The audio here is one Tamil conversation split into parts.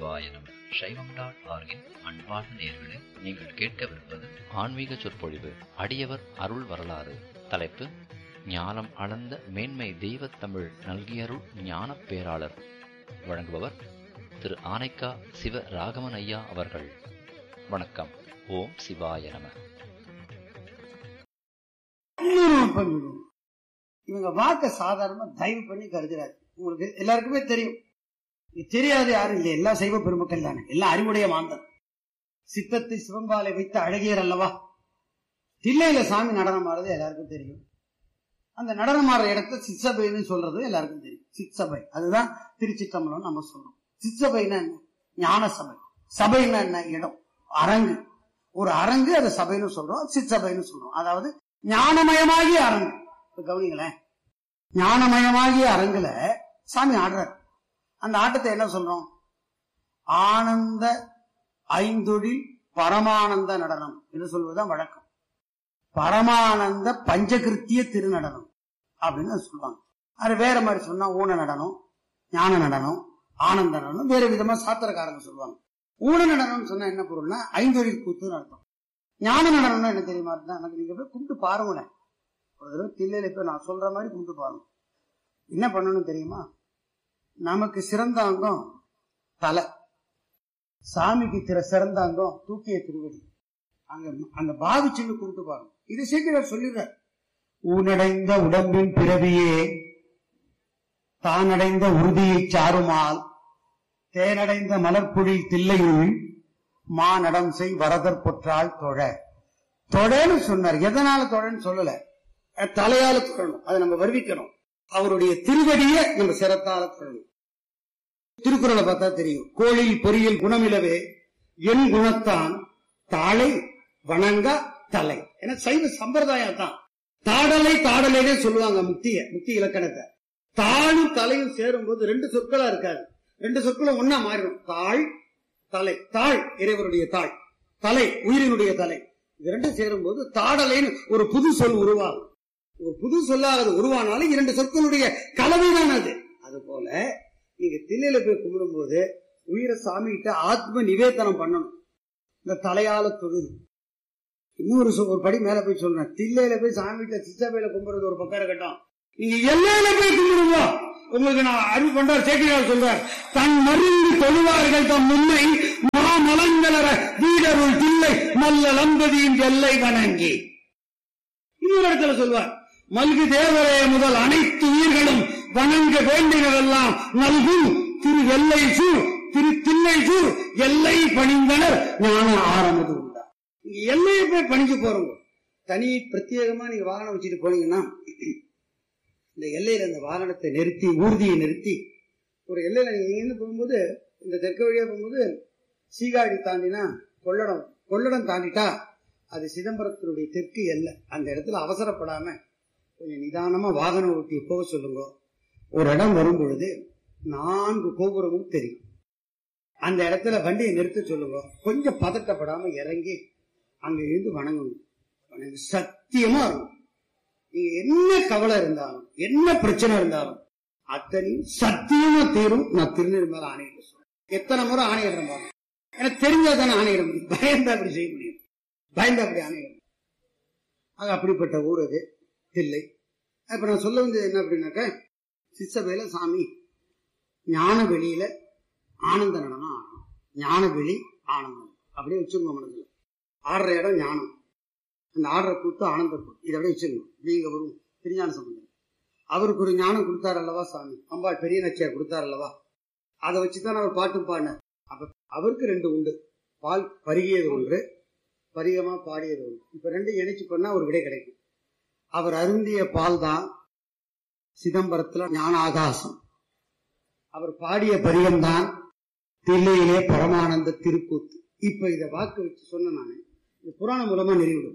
சிவாய நம சைவம் டாட் ஆர்கின் அன்பார்ந்த நேர்களே நீங்கள் கேட்கவிருப்பது ஆன்மீக சொற்பொழிவு அடியவர் அருள் வரலாறு தலைப்பு ஞானம் அளந்த மேன்மை தெய்வத் தமிழ் நல்கியருள் ஞானப் பேராளர் வழங்குபவர் திரு ஆனைக்கா சிவ ராகவன் ஐயா அவர்கள் வணக்கம் ஓம் சிவாய நம இன்னொரு பண்பு இவங்க வாக்க சாதாரணமா தயவு பண்ணி கருதுறாரு உங்களுக்கு எல்லாருக்குமே தெரியும் இது தெரியாது யாரும் இல்லை எல்லா சைவ பெருமக்கள் தானே எல்லாம் அறிவுடைய மாந்தர் சித்தத்தை சிவம்பாலை வைத்து அழகியர் அல்லவா தில்லையில சாமி நடனம் ஆடுறது எல்லாருக்கும் தெரியும் அந்த நடனம் ஆடுற இடத்த சிற்சபைன்னு சொல்றது எல்லாருக்கும் தெரியும் சிற்சபை அதுதான் திருச்சிற்றம்பலம் நம்ம சொல்றோம் சிற்சபைன்னா என்ன ஞான சபை சபைன்னா என்ன இடம் அரங்கு ஒரு அரங்கு அதை சபைன்னு சொல்றோம் சிற்சபைன்னு சொல்றோம் அதாவது ஞானமயமாகிய அரங்கு இப்ப கவனிங்களேன் ஞானமயமாகிய அரங்குல சாமி ஆடுறார் அந்த ஆட்டத்தை என்ன சொல்றோம் ஆனந்த ஐந்தொழில் பரமானந்த நடனம் என்று சொல்வதுதான் வழக்கம் பரமானந்த பஞ்சகிருத்திய திருநடனம் அப்படின்னு சொல்லுவாங்க அது வேற மாதிரி சொன்னா ஊன நடனம் ஞான நடனம் ஆனந்த நடனம் வேற விதமா சாத்திரக்காரங்க சொல்லுவாங்க ஊன நடனம்னு சொன்னா என்ன பொருள்னா ஐந்தொழில் கூத்துன்னு அர்த்தம் ஞான நடனம்னா என்ன தெரியுமா இருந்தா எனக்கு நீங்க போய் கும்பிட்டு பாருங்களேன் ஒரு தடவை தில்லையில போய் நான் சொல்ற மாதிரி கும்பிட்டு பாருங்க என்ன பண்ணணும் தெரியுமா நமக்கு சிறந்த அங்கம் தலை சாமிக்கு திற சிறந்த அங்கம் தூக்கிய திருவடி அங்க அந்த பாவிச்சுன்னு கும்பிட்டு பாருங்க இது சீக்கிரம் சொல்லிடுறார் ஊனடைந்த உடம்பின் பிறவியே தானடைந்த உறுதியை சாருமால் தேனடைந்த மலர்பொழி தில்லையுள் மானடம் செய் வரதர் பொற்றால் தொழ தொழன்னு சொன்னார் எதனால தொழன்னு சொல்லல அஹ் தலையால தொழணும் அதை நம்ம வருவிக்கணும் அவருடைய திருவடிய நம்ம சிரத்தால தொழணும் திருக்குறளை பார்த்தா தெரியும் கோழில் பொறியில் குணமிலவே என் குணத்தான் தாளை வணங்க தலை ஏன்னா சைவ சம்பிரதாயம் தான் தாடலை தாடலைனே சொல்லுவாங்க முக்திய முக்தி இலக்கணத்தை தாளும் தலையும் சேரும் போது ரெண்டு சொற்களா இருக்காது ரெண்டு சொற்களும் ஒன்னா மாறிடும் தாள் தலை தாள் இறைவருடைய தாள் தலை உயிரினுடைய தலை இது ரெண்டும் சேரும் போது தாடலைன்னு ஒரு புது சொல் உருவாகும் ஒரு புது சொல்லாக அது உருவானாலும் இரண்டு சொற்களுடைய கலவைதான் அது அது போல நீங்க தில்லையில போய் கும்பிடும் போது உயிரை சாமி கிட்ட ஆத்ம நிவேதனம் பண்ணணும் இந்த தலையால தொழுது இன்னொரு சொ- ஒரு படி மேல போய் சொல்றேன் தில்லையில போய் சாமி கிட்ட சித்தப்பையில கும்பிடுறது ஒரு பக்கம் இருக்கட்டும் நீங்க எல்லையில போய் கும்பிடுங்க உங்களுக்கு நான் அறிவு பண்றார் சேக்கிரார் சொல்றார் தன் மருந்து தொழுவார்கள் தம் முன்னை மாமலங்களர வீரருள் தில்லை மல்ல லம்பதியின் எல்லை வணங்கி இன்னொரு இடத்துல சொல்வார் மல்கு தேவரே முதல் அனைத்து உயிர்களும் வணங்க வேண்டினதெல்லாம் நல்கும் திரு எல்லை சூர் திரு தில்லை சூர் எல்லை பணிந்தனர் ஞான ஆரம்பது உண்டா நீங்க எல்லையை போய் பணிஞ்சு போறோங்க தனி பிரத்யேகமா நீங்க வாகனம் வச்சுட்டு போனீங்கன்னா இந்த எல்லையில இந்த வாகனத்தை நிறுத்தி ஊர்தியை நிறுத்தி ஒரு எல்லையில நீங்க இங்கிருந்து போகும்போது இந்த தெற்கு வழியா போகும்போது சீகாழி தாண்டினா கொள்ளடம் கொள்ளடம் தாண்டிட்டா அது சிதம்பரத்தினுடைய தெற்கு எல்லை அந்த இடத்துல அவசரப்படாம கொஞ்சம் நிதானமா வாகனம் ஓட்டி போக சொல்லுங்க ஒரு இடம் வரும் பொழுது நான்கு கோபுரமும் தெரியும் அந்த இடத்துல வண்டியை நிறுத்த சொல்லுங்க கொஞ்சம் பதட்டப்படாம இறங்கி அங்க இருந்து வணங்கணும் வணங்கு சத்தியமா இருக்கும் நீங்க என்ன கவலை இருந்தாலும் என்ன பிரச்சனை இருந்தாலும் அத்தனையும் சத்தியமா தீரும் நான் திருநெல் மேல ஆணையிட சொல்றேன் எத்தனை முறை ஆணையிடுறேன் பாருங்க எனக்கு தெரிஞ்சா தானே ஆணையிட முடியும் பயந்தா அப்படி செய்ய முடியும் பயந்தா அப்படி ஆணையிட முடியும் ஆக அப்படிப்பட்ட ஊர் அது தில்லை இப்ப நான் சொல்ல வந்தது என்ன அப்படின்னாக்க சித்தபையில சாமி ஞான வெளியில ஆனந்த நடனம் ஆடணும் ஞான வெளி ஆனந்தம் அப்படியே வச்சுக்கோங்க மனசுல ஆடுற இடம் ஞானம் அந்த ஆடுற கூத்து ஆனந்த கூத்து இதை அப்படியே வச்சுக்கணும் நீங்க வரும் திருஞான சம்பந்தம் அவருக்கு ஒரு ஞானம் கொடுத்தார் அல்லவா சாமி அம்பாள் பெரிய நச்சியார் கொடுத்தார் அல்லவா அதை வச்சுதான் அவர் பாட்டும் பாடினார் அப்ப அவருக்கு ரெண்டு உண்டு பால் பருகியது ஒன்று பரிகமா பாடியது ஒன்று இப்ப ரெண்டும் இணைச்சு பண்ணா ஒரு விடை கிடைக்கும் அவர் அருந்திய பால் தான் சிதம்பரத்துல ஞான ஆகாசம் அவர் பாடிய பதிகம் தான் தில்லையிலே பரமானந்த திருக்கூத்து இப்ப இத வாக்கு வச்சு சொன்ன நானு இது புராணம் மூலமா நிறைவிடும்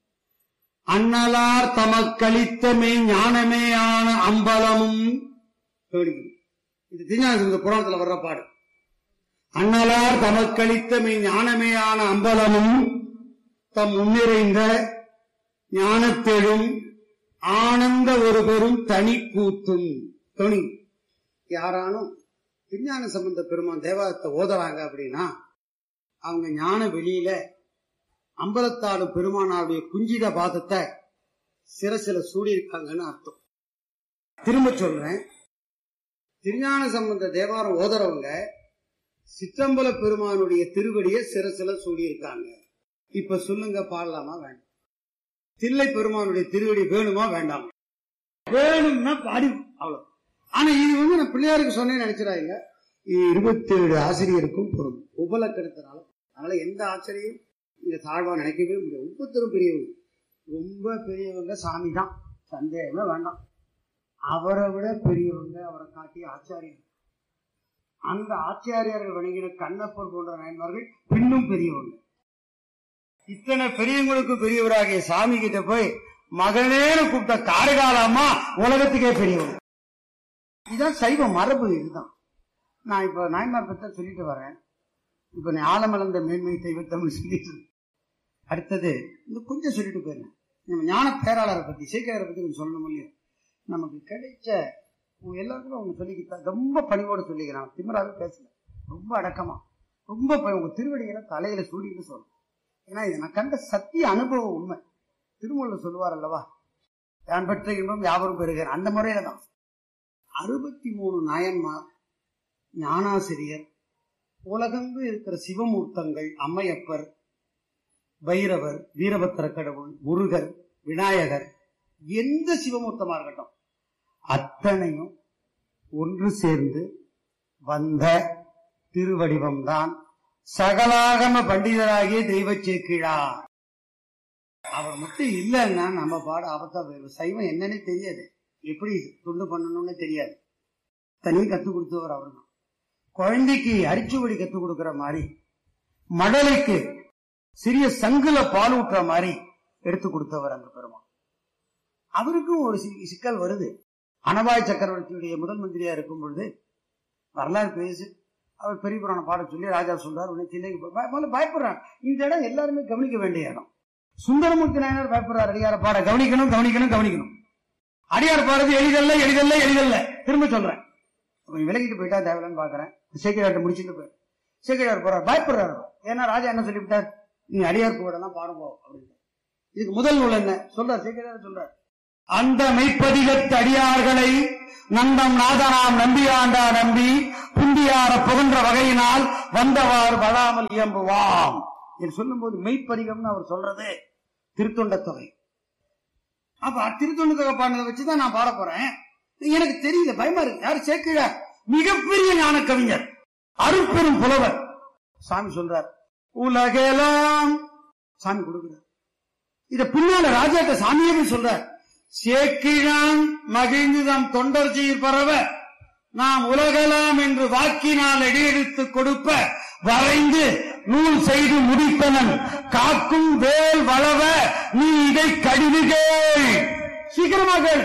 அன்னலார் தமக்களித்தமே ஞானமேயான அம்பலமும் கவனிக்கணும். இது திருஞான இந்த புராணத்துல வர்ற பாடு அன்னலார் தமக்களித்தமே ஞானமேயான அம்பலமும் தம் முன்னிறைந்த ஞானத்தெழும் ஆனந்த ஒரு பெரும் தனி கூத்தும் துணி யாரானும் திருஞான சம்பந்த பெருமான் தேவாரத்தை ஓதுறாங்க அப்படின்னா அவங்க ஞான வெளியில அம்பலத்தாடும் பெருமானாருடைய குஞ்சித பாதத்தை சிரசில சூடியிருக்காங்கன்னு அர்த்தம் திரும்ப சொல்றேன் திருஞான சம்பந்த தேவாரம் ஓதுறவங்க சிற்றம்பல பெருமானுடைய திருவடியை சிரசில சூடியிருக்காங்க இப்ப சொல்லுங்க பாடலாமா வேண்டாம் தில்லை பெருமானுடைய திருவடி வேணுமா வேண்டாம் வேணும்னா பாடி அவ்வளவு ஆனா இது வந்து நான் பிள்ளையாருக்கு சொன்னேன்னு நினைச்சிடாங்க இது இருபத்தி ஏழு ஆசிரியருக்கும் பொருள் உபலக்கணத்தினால அதனால எந்த ஆச்சரியம் இங்க தாழ்வா நினைக்கவே முடியாது ஒவ்வொருத்தரும் பெரியவங்க ரொம்ப பெரியவங்க சாமி தான் சந்தேகமே வேண்டாம் அவரை விட பெரியவங்க அவரை காட்டிய ஆச்சாரியர் அந்த ஆச்சாரியர்கள் வணங்கின கண்ணப்பர் போன்ற நாயன்மார்கள் பின்னும் பெரியவங்க இத்தனை பெரியவங்களுக்கு பெரியவராகிய சாமி கிட்ட போய் மகனேன்னு கூப்பிட்ட காரைகாலம்மா உலகத்துக்கே பெரியவங்க இதான் சைவ மரபு இதுதான் நான் இப்ப நாயன்மார் பத்தி சொல்லிட்டு வரேன் இப்ப நீ ஆலமலர்ந்த மேன்மை தெய்வத்தமிழ் சொல்லிட்டு இருக்கேன். அடுத்தது இந்த கொஞ்சம் சொல்லிட்டு போயிருந்தேன் நம்ம ஞான பேராளரை பத்தி சேக்கியாரை பத்தி கொஞ்சம் சொல்லணும் இல்லையா நமக்கு கிடைச்ச உங்க எல்லாருக்கும் அவங்க சொல்லிக்கிட்டா ரொம்ப பணிவோடு சொல்லிக்கிறான் திமிராவே பேசல ரொம்ப அடக்கமா ரொம்ப ப- உங்க திருவடிகளை தலையில சூடின்னு சொல்லணும் ஏன்னா இது நான் கண்ட சத்திய அனுபவம் உண்மை திருமூலர் சொல்லுவார் அல்லவா யான் பெற்ற இன்பம் யாவரும் பெறுகிறேன் அந்த முறையில தான் அறுபத்தி மூணு நாயன்மார் ஞானாசிரியர் உலகெங்கு இருக்கிற சிவமூர்த்தங்கள் அம்மையப்பர் பைரவர் வீரபத்திர கடவுள் முருகர் விநாயகர் எந்த சிவமூர்த்தமா இருக்கட்டும் அத்தனையும் ஒன்று சேர்ந்து வந்த திருவடிவம்தான் சகலாகம பண்டிதராகிய தெய்வ சேக்கிழார் அவர் மட்டும் இல்லைன்னா நம்ம பாட ஆபத்தா போயிடும் சைவம் என்னன்னு தெரியாது எப்படி துண்டு பண்ணணும்னு தெரியாது தனியும் கத்துக் கொடுத்தவர் அவர் தான் குழந்தைக்கு அரிச்சுவடி கத்துக் கொடுக்கிற மாதிரி மடலைக்கு சிறிய சங்குல பால் ஊட்டுற மாதிரி எடுத்து கொடுத்தவர் அந்த பெருமான் அவருக்கும் ஒரு சி- சிக்கல் வருது அனபாய் சக்கரவர்த்தியுடைய முதல் மந்திரியா இருக்கும் பொழுது வரலாறு பேசு அவர் பெரிய புராணம் பாட சொல்லி ராஜா சொல்றார் உடனே சில்லைக்கு போய் பய- முதல்ல பயப்படுறான் இந்த இடம் எல்லாருமே கவனிக்க வேண்டிய இடம் சுந்தரமூர்த்தி நாயனர் பயப்படுறார் அடியார பாட கவனிக்கணும் கவனிக்கணும் கவனிக்கணும் அடியார் பாடுறது எளிதல்ல எளிதல்ல எளிதல்ல திரும்ப சொல்றேன் கொஞ்சம் விலகிட்டு போயிட்டா தேவையில்லன்னு பாக்குறேன் சேக்கிராட்ட முடிச்சுட்டு போய் சேக்கிரார் போறார் பயப்படுறாரு ஏன்னா ராஜா என்ன சொல்லிவிட்டார் நீ அடியார் கூடலாம் பாடுவோம் அப்படின்னு இதுக்கு முதல் நூல் என்ன சொல்றார் சேக்கிரார் சொல்றார் அந்த மெய்ப்பதிகத்து அடியார்களை நந்தம் நாதனாம் நம்பியாண்டா நம்பி புந்தியார புகன்ற வகையினால் வந்தவாறு வளாமல் இயம்புவாம் என்று சொல்லும்போது மெய்ப்பதிகம்னு அவர் சொல்றது திருத்தொண்ட தொகை அப்ப திருத்தொண்ட தொகை பாடினதை வச்சுதான் நான் பாட போறேன் எனக்கு தெரியல பயமா இருக்கு யாரு சேர்க்கிற மிகப்பெரிய ஞான கவிஞர் அருட்பெரும் புலவர் சாமி சொல்றார் உலகெல்லாம் சாமி கொடுக்கிறார் இத பின்னால ராஜாட்ட சாமியே போய் சொல்றார் சேக்கிழான் மகிழ்ந்து தம் தொண்டர் சீர் பரவ நாம் உலகலாம் என்று வாக்கினால் அடியெடுத்து கொடுப்ப வரைந்து நூல் செய்து முடிப்பனன் காக்கும் வேல் வளவ நீ இதை கடிது கேள் சீக்கிரமா கேள்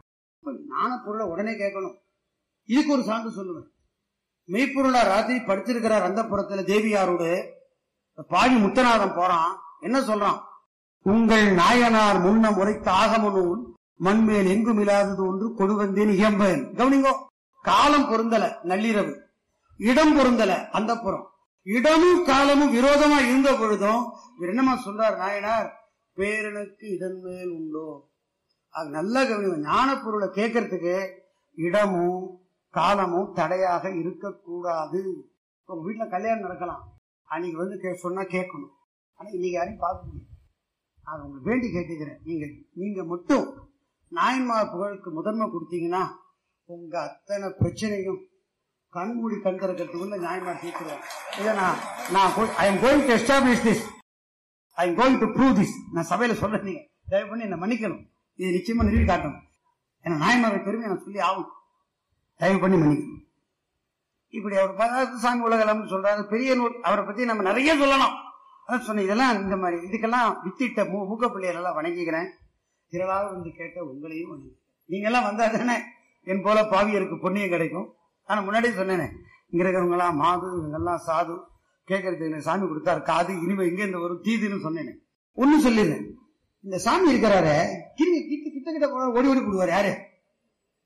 ஞான பொருளை உடனே கேட்கணும் இதுக்கு ஒரு சான்று சொல்லுவேன் மெய்ப்பொருளா ராத்திரி படுத்திருக்கிறார் அந்த புறத்துல தேவியாரோடு பாடி முத்தநாதன் போறான் என்ன சொல்றான் உங்கள் நாயனார் முன்ன முறைத்த ஆகம நூல் மண்மேல் எங்கும் இல்லாதது ஒன்று கொடு வந்தேன் இயம்பேன் கவனிங்கோ காலம் பொருந்தல நள்ளிரவு இடம் பொருந்தல அந்த புறம் இடமும் காலமும் விரோதமா இருந்த பொழுதும் இவர் என்னமா சொல்றார் நாயனார் பேரனுக்கு இதன் மேல் உண்டோ அது நல்ல கவனிங்க ஞான பொருளை கேட்கறதுக்கு இடமும் காலமும் தடையாக இருக்கக்கூடாது உங்க வீட்டுல கல்யாணம் நடக்கலாம் அன்னைக்கு வந்து கே- சொன்னா கேட்கணும் ஆனா இன்னைக்கு யாரையும் பார்க்க முடியும் நான் உங்களுக்கு வேண்டி கேட்டுக்கிறேன் நீங்க நீங்க மட்டும் நாயன்மார் புகழுக்கு முதன்மை கொடுத்தீங்கன்னா உங்க அத்தனை பிரச்சனையும் கண்மூடி கண் திறக்கிறதுக்குள்ள நியாயமார் தீர்க்கிறேன் இதை நான் நான் I am going to establish this I am going to prove this நான் சபையில சொல்றேன் நீங்க தயவு பண்ணி என்ன மன்னிக்கணும் இது நிச்சயமா நிறுவி காட்டணும் ஏன்னா நாயன்மாரை பெருமை நான் சொல்லி ஆகும் தயவு பண்ணி மன்னிக்கணும் இப்படி அவர் பதார்த்த சாமி உலகம்னு சொல்றாரு பெரிய நூல் அவரை பத்தி நம்ம நிறைய சொல்லலாம் அதான் சொன்னேன் இதெல்லாம் இந்த மாதிரி இதுக்கெல்லாம் வித்திட்ட மூ மூக்க பிள்ளைகள் எல்லாம் வணங்கிக்கிறேன் திரளாக வந்து கேட்ட உங்களையும் வணங்கிக்கிறேன் நீங்க எல்லாம் வந்தா தானே என் போல பாவியருக்கு புண்ணியம் கிடைக்கும் ஆனா முன்னாடியே சொன்னேனே இங்க இருக்கிறவங்க எல்லாம் மாது இவங்கெல்லாம் சாது கேட்கறதுக்கு எனக்கு சாமி கொடுத்தாரு காது இனிமே எங்க இந்த வரும் தீதுன்னு சொன்னேனே ஒண்ணு சொல்லிடுறேன் இந்த சாமி இருக்கிறாரு கிட்ட கிட்ட கிட்ட கிட்ட போனா ஓடி ஓடி போடுவார் யாரு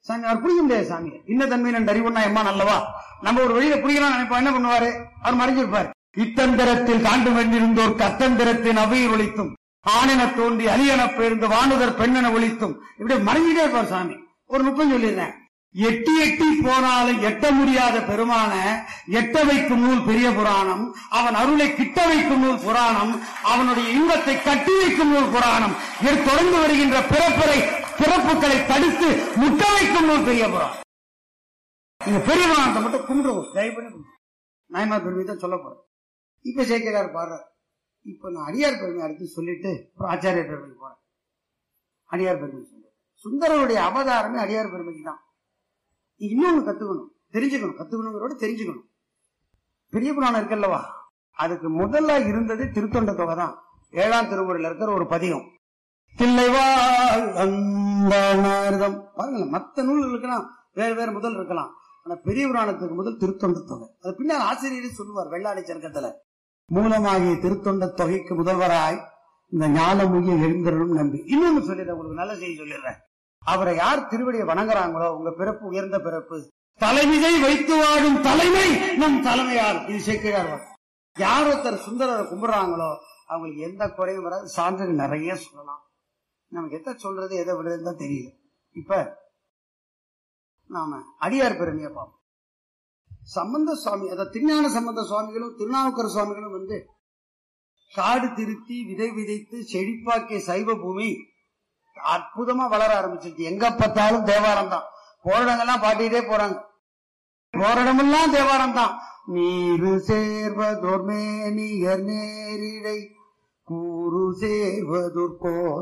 சாமி அவர் புரிய முடியாது சாமி இன்ன தன்மை நன் அறிவுன்னா எம்மா நல்லவா நம்ம ஒரு வழியில புரியலாம் நினைப்போம் என்ன பண்ணுவாரு அவர் மறைஞ்சிருப்பார் இத்தந்திரத்தில் காண்டு வென்றிருந்தோர் கத்தந்திரத்தின் அவையில் ஒழித்தும் ஆணென தோண்டி அலியென பெயர்ந்து வானுதர் பெண்ணென ஒழித்தும் இப்படி மறைஞ்சிட்டே இருப்பார் சாமி ஒரு நுட்பம் சொல்லியிருந்தேன் எட்டி எட்டி போனாலும் எட்ட முடியாத பெருமான எட்ட வைக்கும் நூல் பெரிய புராணம் அவன் அருளை கிட்ட வைக்கும் நூல் புராணம் அவனுடைய இன்பத்தை கட்டி வைக்கும் நூல் புராணம் இது தொடர்ந்து வருகின்ற பிறப்பரை பிறப்புகளை தடுத்து முட்ட வைக்கும் நூல் பெரிய புராணம் இந்த பெரிய புராணத்தை மட்டும் கும்பிடுவோம் தயவு பண்ணி கும்பிடுவோம். நாயன்மார் பெருமை தான் சொல்ல போறேன் இப்ப சேக்கிரார் பாடுறார் இப்ப நான் அடியார் பெருமை அடுத்து சொல்லிட்டு அப்புறம் ஆச்சாரிய பெருமைக்கு போறேன் அடியார் பெருமை சொல்றேன் சுந்தரருடைய அவதாரமே அடியார் பெருமைக்கு தான் நீ இன்னொன்னு கத்துக்கணும் தெரிஞ்சுக்கணும் கத்துக்கணுங்கிறோட தெரிஞ்சுக்கணும் பெரிய புராணம் இருக்குல்லவா அதுக்கு முதல்ல இருந்தது திருத்தொண்ட தொகை தான் ஏழாம் திருமுறையில் இருக்கிற ஒரு பதிகம் தில்லைவாழ் அந்தணர்தம் பாருங்களேன் மத்த நூல்களுக்கெல்லாம் வேறு வேறு முதல் இருக்கலாம் ஆனா பெரிய புராணத்துக்கு முதல் திருத்தொண்ட தொகை அது பின்னால் ஆசிரியரே சொல்லுவார் வெள்ளாடை சர்க்கத்துல மூலமாகிய திருத்தொண்ட தொகைக்கு முதல்வராய் இந்த ஞானமுகிய எழுந்தரும் நம்பி இன்னொன்னு சொல்லிடுறேன் உங்களுக்கு நல்ல செய்தி சொல்லிடுறேன் அவரை யார் திருவடியை வணங்குறாங்களோ உங்க பிறப்பு உயர்ந்த பிறப்பு தலைவிதை வைத்து வாழும் தலைமை நம் தலைமையார் இது சேர்க்கிறார் யார் ஒருத்தர் சுந்தரரை கும்பிடுறாங்களோ அவங்களுக்கு எந்த குறையும் வராது சான்றுகள் நிறைய சொல்லலாம் நமக்கு எதை சொல்றது எதை விடுறதுன்னு தான் தெரியல இப்ப நாம அடியார் பெருமையை பார்ப்போம் சம்பந்த சுவாமி அதாவது திருஞான சம்பந்த சுவாமிகளும் திருநாவுக்கர சுவாமிகளும் வந்து காடு திருத்தி விதை விதைத்து செழிப்பாக்கிய சைவ பூமி அற்புதமா வளர ஆரம்பிச்சிருச்சு எங்க பார்த்தாலும் தேவாரம் தான் போராடங்கள்லாம் பாட்டிட்டே போறாங்க போராடமெல்லாம் தேவாரம் தான் நீரு சேர்வதோர் மேனியர் நேரிடை கூறு சேர்வதோர்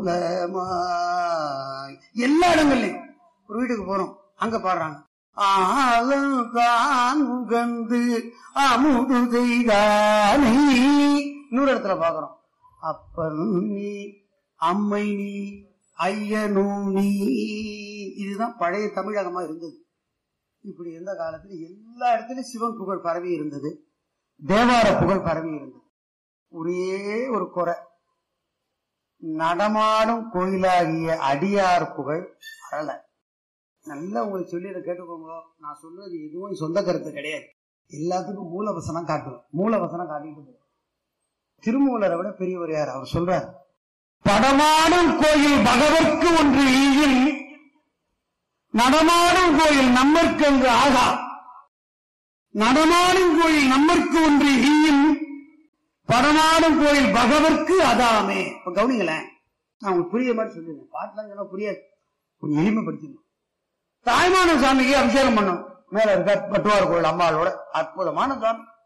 கோலமாய் எல்லா இடங்கள்லயும் ஒரு வீட்டுக்கு போறோம் அங்க பாடுறாங்க ஆலந்தான் உகந்து அமுது செய்தானே இன்னொரு இடத்துல பாக்குறோம் அப்பன் நீ அம்மை நீ ஐயனும் நீ இதுதான் பழைய தமிழகமா இருந்தது இப்படி இருந்த காலத்துல எல்லா இடத்துலயும் சிவன் புகழ் பரவி இருந்தது தேவார புகழ் பரவி இருந்தது ஒரே ஒரு குறை நடமாடும் கோயிலாகிய அடியார் புகழ் வரல நல்லா உங்களுக்கு சொல்லி இதை கேட்டுக்கோங்க நான் சொல்றது எதுவும் சொந்த கருத்து கிடையாது எல்லாத்துக்கும் மூலவசனம் காட்டுவேன் மூலவசனம் காட்டிட்டு போவேன். திருமூலரை விட பெரியவர் யார் அவர் சொல்றார் படமாடும் கோயில் பகவர்க்கு ஒன்று ஈயில் நடமாடும் கோயில் நம்மற்கு அங்கு ஆகா நடமாடும் கோயில் நம்மற்கு ஒன்று ஈயில் படமாடும் கோயில் பகவர்க்கு அதாமே இப்ப கவனிங்களேன் நான் உங்களுக்கு புரிய மாதிரி சொல்லிடுறேன் பாட்டுலாம் சொன்னா புரியாது கொஞ்சம் எளிமைப்படுத்திடணும் தாய்மான சாமிக்கு அபிஷேகம் பண்ணும் மேல இருக்க பட்டுவார் கோயில் அம்மாளோட அற்புதமான சாமி